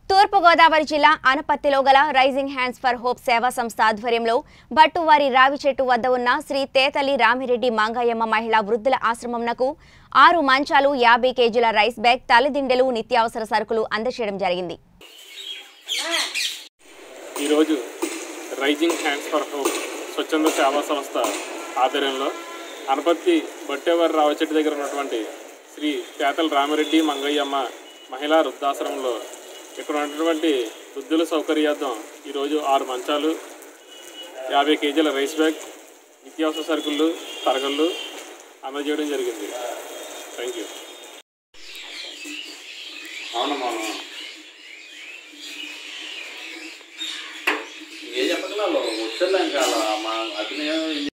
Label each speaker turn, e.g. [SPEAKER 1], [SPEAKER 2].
[SPEAKER 1] తూర్పుగోదావరి జిల్లా అనపత్తిలో గల rising hands for hope సేవా సంస్థ ఆధ్వర్యంలో బట్టువారి రావి చెట్టు వద్ద ఉన్న శ్రీ తేతలి రామిరెడ్డి మాంగయ్యమ్మ మహిళా వృద్ధుల ఆశ్రమంనకు ఆరు మంచాలు యాభై కేజీల రైస్ బ్యాగ్ తలదిండెలు నిత్యావసర సరుకులు అందజేయడం జరిగింది
[SPEAKER 2] ఈరోజు రైజింగ్ హ్యాండ్స్ ఫర్ హోప్ స్వచ్ఛంద సేవా సంస్థ ఆధ్వర్యంలో అనపత్తి బట్టేవారి రావచెట్టు దగ్గర ఉన్నటువంటి శ్రీ పేతల రామిరెడ్డి మంగయ్యమ్మ మహిళా వృద్ధాశ్రమంలో ఇక్కడ ఉన్నటువంటి వృద్ధుల సౌకర్యార్థం ఈరోజు ఆరు మంచాలు యాభై కేజీల రైస్ బ్యాగ్ నిత్యావసర సరుకులు తరగళ్ళు అందజేయడం జరిగింది థ్యాంక్ యూ
[SPEAKER 3] అవునమ్మా ఏం చెప్పగల వచ్చేలా ఇంకా అలా మా అభినయం